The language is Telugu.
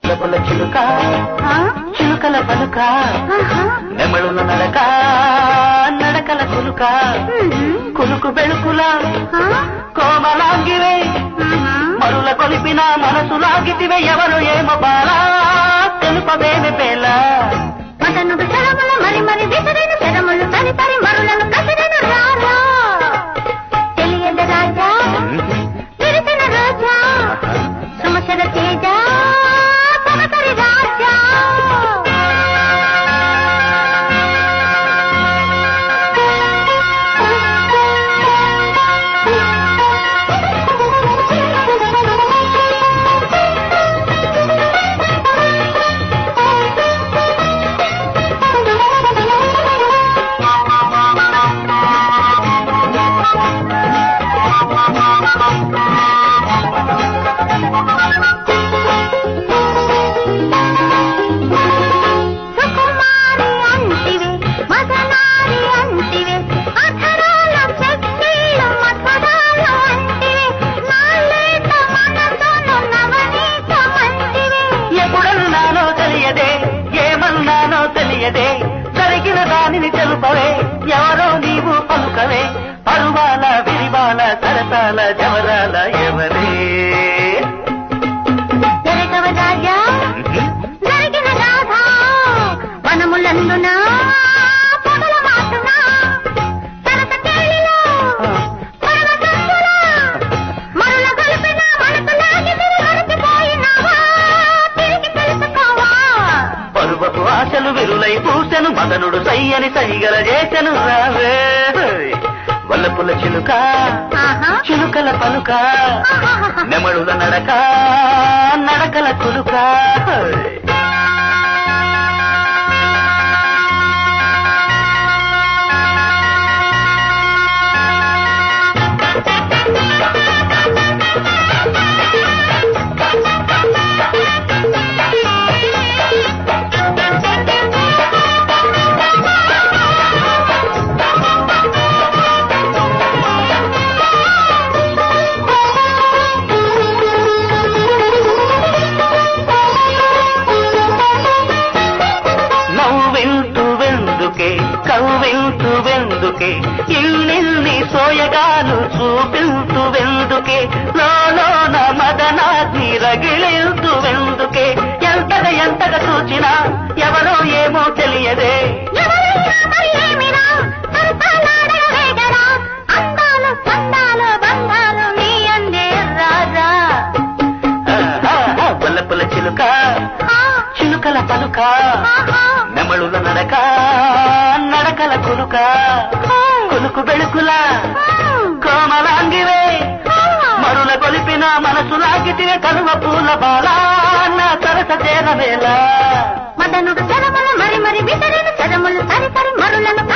వల్లపుల చిలుక ఆ? చిలుకల పలుక ఆహా. నెమళుల నడక నడకల కులుక మ్మ్. కులుకు బెళుకుల ఆ? కోమలాంగివే ఆహా. మరుల కొలిపిన మనసు లాగితివే ఎవరు ఏమో బాలా తెలుపవేమి పేల మటనుడు శరములు మరి మరి విసిరిన శరములు తరి తరి మరులను కసిరిన రారా తెలియదు రాజా విరిసిన రాజా సుమశర తేజ సమసరి రాజా సుకుమారి అంటివే మదనారి అంటివే అధరాల చెక్కిళ్ళు మధురాలు అంటివే నాలేత మనసును నవనీతమంటివే ఎప్పుడన్నానో తెలియదే ఏమన్నానో తెలియదే జరిగిన దానిని తెలుపవే ఎవరో నీవు పలుకవే పరువాల విరివాల సరసాల జవరాల ఎవరే జరగవ రాజా జరిగిన రాధ వనములందున పొగల మాటున సరస కేళిలో మరల గంతుల మరల గొలిపిన మనసు లాగి తిరిగి మరచిపోయినావా తిరిగి తెలుసుకోవా పరువపు ఆశలు విరులై పూసెను మదనుడు సయ్యని సైగల చేసెను రావే వల్లపుల చిలుక ఆహా చిలుకల పలుక ఆహాహాహా. నెమడుల నడక నడకల కులుక నవ్వింతు వెందుకే కవ్వింతు వెందుకే ఇల్లిల్ని సోయగాలు చూపింతు వెందుకే లోన మదనాగ్ని రగిలింతు వెందుకే ఎంతగా ఎంతగా చూచినా ఎవరో ఏమో తెలియదే ఎవరైనా మరి ఏమిరా సరసాలాడగ వేగరా అందాలు సందాలు బంధాలు నీ అందే రాజా వల్లపుల చిలుక ఆ, చిలుకల పలుక ఆహా. నెమళుల నడక నడకల కులుక కులుకు బెళుకుల ఉమ్. కోమలాంగివే ఆ. మరుల కొలిపిన మనసు లాగితివే కలువ పూల బాలా నా సరస చేరవేళ మదనుడు శరములు మరి మరి విసరిన శరములు సరి సరి మరులను